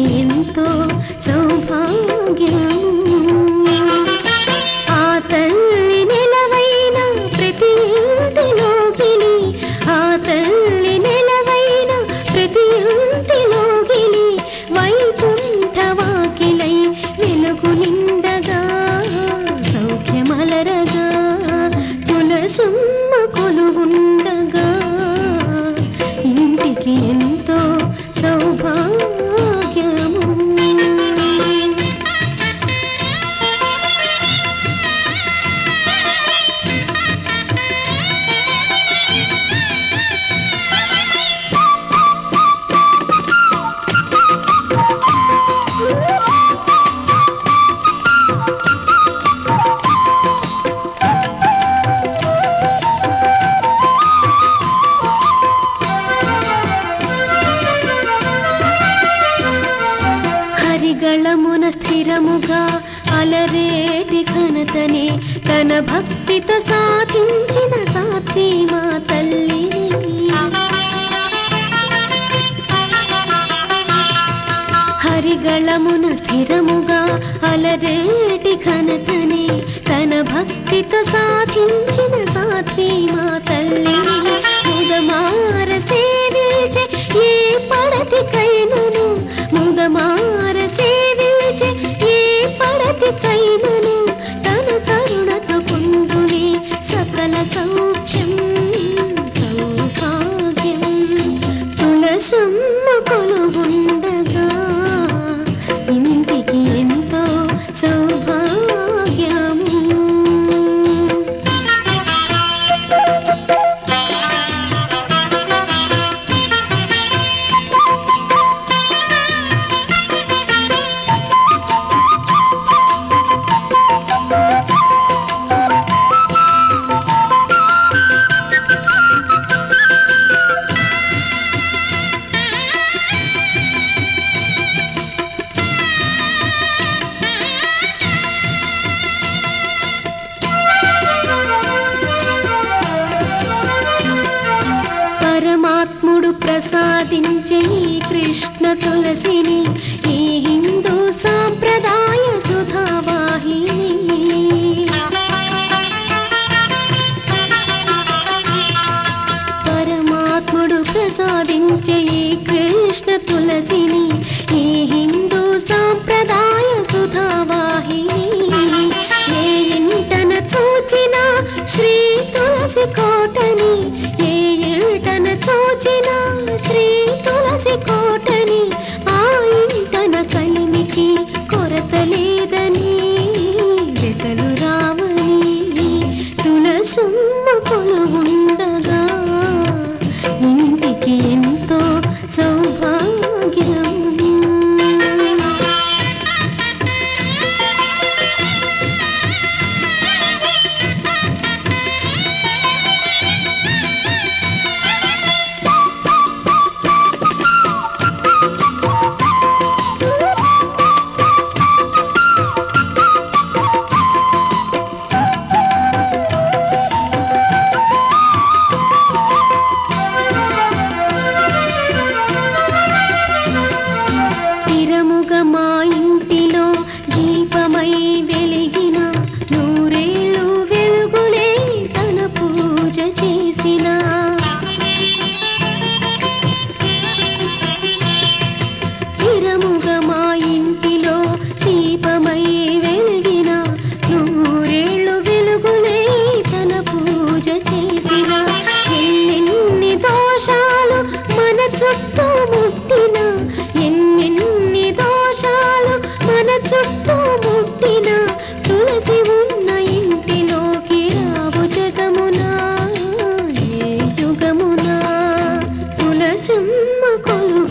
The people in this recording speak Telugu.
ఎంతో సౌభాగ్యము ఆ తల్లి నెలవైన ప్రతి ఇంటిలోగిలి ఆ తల్లి నెలవైన ప్రతి ఇంటిలోగిలి వైకుంఠ వాకిలై వెలుగు నిండగా సౌఖ్యమలరగా తులసుమ్మ కొలువుండగా ఇంటికి ఎంతో సౌభాగ్యము హరిగళమున స్థిరముగా అలరేటి ఘనతనే తన భక్తితో సాధించిన సాత్వి మా తల్లి హరిగళమున స్థిరముగా అలరేటి ఘనతనే తన భక్తితో సాధించిన సాత్వి మా తల్లి ముదమార సేవించే ఏ పడతికైనను ముదమార సేవించే ఏ పడతికైనను తన కరుణతో పొందుని సకల సౌఖ్యం సౌభాగ్యం తులసమ్మ కొలుగుండగా ఇంటికి ఎంతో సౌభాగ్యము పరమాత్ముడు ప్రసాదించే ఈ కృష్ణ తులసిని ఈ హిందూ సాంప్రదాయ సుధావాహిని పరమాత్ముడు ప్రసాదించే ఈ కృష్ణ తులసిని ఈ హిందూ సాంప్రదాయ సుధావాహిని ఏ ఇంటన చూచిన శ్రీ తులసి కోటని ఏ ఇంటన చూచిన శ్రీ తులసి కోటని ఆ ఇంటన కలిమికి కొరత లేదని వెతలు రావని తులసమ్మ కొలువుండగా ఇంటికి ఎంతో సౌభాగ్యం తిరముగ మా ఇంటిలో దీపమై వెలిగిన నూరేళ్ళు వెలుగులే తన పూజ చేసిన తిరముగ మా ఇంటిలో దీపమై వెలిగిన నూరేళ్ళు వెలుగులే తన పూజ చేసిన ఎన్నెన్ని దోషాలు మన చుట్టూ ముట్టిన ఎన్నెన్ని దోషాలు మన చుట్టూ ముట్టిన తులసి ఉన్న ఇంటిలోకి రావు జగమునా ఏ యుగమునా తులసమ్మ కొలు